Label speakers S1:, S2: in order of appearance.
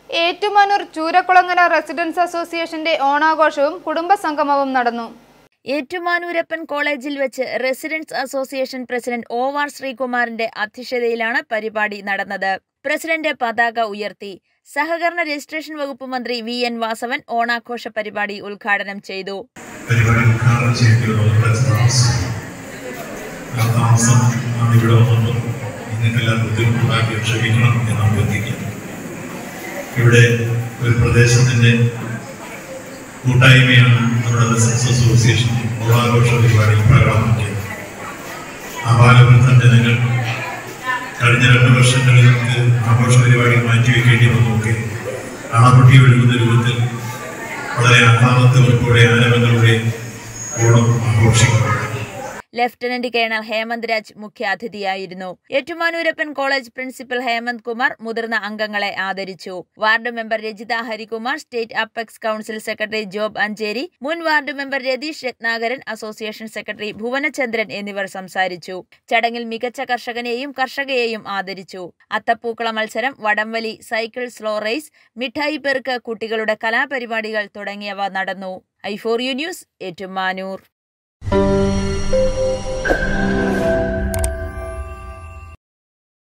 S1: Ettumanoor Choorakkulangara residence അസോസിയേഷന്റെ ഓണാഘോഷവും കുടുംബസംഗമവും നടന്നു
S2: ഏറ്റുമാനൂരപ്പൻ കോളേജിൽ വെച്ച് residence association president O R ശ്രീകുമാറിന്റെ അധ്യക്ഷതയിലാണ് പരിപാടി നടന്നത് പ്രസിഡന്റ് പതാക ഉയർത്തി സഹകരണ രജിസ്ട്രേഷൻ വകുപ്പ് മന്ത്രി വി എൻ വാസവൻ ഓണാഘോഷ പരിപാടി ഉദ്ഘാടനം ചെയ്തു
S3: പരിപാടി ഉദ്ഘാടനം ചെയ്യേണ്ടിയുള്ള വളരെ താമസം ആ താമസം ആണ് ഇവിടെ വന്നപ്പോൾ നിങ്ങൾക്കെല്ലാം ബുദ്ധിമുട്ടുണ്ടാക്കി ക്ഷമിക്കണം എന്ന് അഭ്യർത്ഥിക്കുന്നു ഇവിടെ ഒരു പ്രദേശത്തിന്റെ കൂട്ടായ്മയാണ് നമ്മുടെ റെസിഡൻസ് അസോസിയേഷൻ ഓണാഘോഷ പരിപാടി പ്രകടമാക്കിയത് ആ ബാലവൃദ്ധ ജനങ്ങൾ കഴിഞ്ഞ രണ്ട് വർഷങ്ങളിൽ നമുക്ക് ആഘോഷ പരിപാടി മാറ്റിവെക്കേണ്ടി വന്നൊക്കെ അണപൊട്ടി ഒഴുകുന്ന രൂപത്തിൽ വളരെ ആഹ്ലാദത്തോടെ ആരവങ്ങളുടെ ഓണം ആഘോഷിക്കുന്നു
S2: ലഫ്റ്റനന്റ് കേണൽ ഹേമന്ത് രാജ് മുഖ്യാതിഥിയായിരുന്നു ഏറ്റുമാനൂരപ്പൻ കോളേജ് പ്രിൻസിപ്പൽ ഹേമന്ത് കുമാർ മുതിർന്ന അംഗങ്ങളെ ആദരിച്ചു ward member Rajitha Harikumar state apex council secretary Job Ancheri മുൻ ward member Ratheesh Ratnakaran association secretary Bhuvanachandran എന്നിവർ സംസാരിച്ചു ചടങ്ങിൽ മികച്ച കർഷകനെയും കർഷകയെയും ആദരിച്ചു അത്തപ്പൂക്കള മത്സരം വടംവലി സൈക്കിൾ സ്ലോ റേസ് മിഠായി പെറുക്ക് കുട്ടികളുടെ കലാപരിപാടികൾ തുടങ്ങിയവ നടന്നു I four U news Ettumanoor